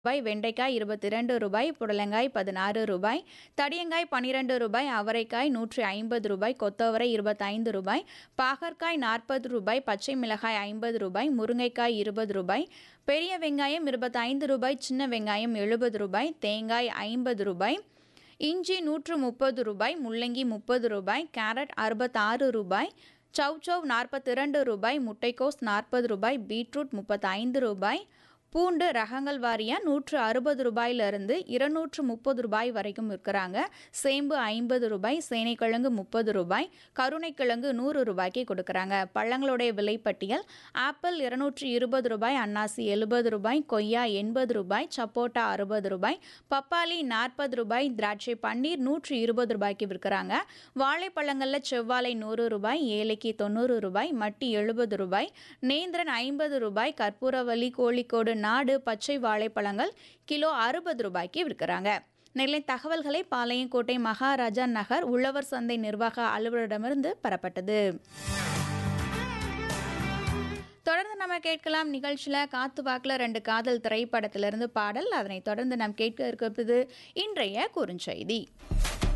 ரூபாய் வெண்டைக்காய் இருபத்தி இரண்டு ரூபாய் புடலங்காய் பதினாறு ரூபாய் தடியங்காய் பன்னிரண்டு ரூபாய் அவரைக்காய் நூற்றி ஐம்பது ரூபாய் கொத்தவரை இருபத்தைந்து ரூபாய் பாகற்காய் நாற்பது ரூபாய் பச்சை மிளகாய் ஐம்பது ரூபாய் முருங்கைக்காய் இருபது ரூபாய் பெரிய வெங்காயம் இருபத்தைந்து ரூபாய் சின்ன வெங்காயம் எழுபது ரூபாய் தேங்காய் ஐம்பது ரூபாய் இஞ்சி நூற்று முப்பது ரூபாய் முள்ளங்கி முப்பது ரூபாய் கேரட் அறுபத்தாறு ரூபாய் சௌச்சௌ நாற்பத்தி இரண்டு ரூபாய் முட்டைக்கோஸ் நாற்பது ரூபாய் பீட்ரூட் முப்பத்தைந்து ரூபாய் பூண்டு ரகங்கள் வாரியாக நூற்று அறுபது ரூபாயிலிருந்து இருநூற்று முப்பது ரூபாய் வரைக்கும் இருக்கிறாங்க சேம்பு ஐம்பது ரூபாய் சேனைக்கிழங்கு முப்பது ரூபாய் கருணைக்கிழங்கு நூறு ரூபாய்க்கு கொடுக்குறாங்க பழங்களுடைய விலைப்பட்டியல் ஆப்பிள் இருநூற்றி இருபது ரூபாய் அன்னாசி எழுபது ரூபாய் கொய்யா எண்பது ரூபாய் சப்போட்டா அறுபது ரூபாய் பப்பாளி நாற்பது ரூபாய் திராட்சை பன்னீர் நூற்றி இருபது ரூபாய்க்கு விற்கிறாங்க வாழைப்பழங்களில் செவ்வாழை நூறு ரூபாய் ஏலைக்கு தொண்ணூறு ரூபாய் மட்டி எழுபது ரூபாய் நேந்திரன் ஐம்பது ரூபாய் கற்பூரவல்லி கோழிக்கோடு நாடு பச்சை வாழைப்பழங்கள் கிலோ அறுபது ரூபாய்க்கு விற்கிறாங்க நெல்லை தகவல்களை பாளையங்கோட்டை மகாராஜா நகர் உழவர் சந்தை நிர்வாக அலுவலரிடமிருந்து பெறப்பட்டது தொடர்ந்து நம்ம கேட்கலாம் நிகழ்ச்சியில் காத்து வாக்கில் ரெண்டு காதல் திரைப்படத்திலிருந்து பாடல் அதனைத் தொடர்ந்து நாம் கேட்க இருக்கிறது இன்றைய குறுஞ்செய்தி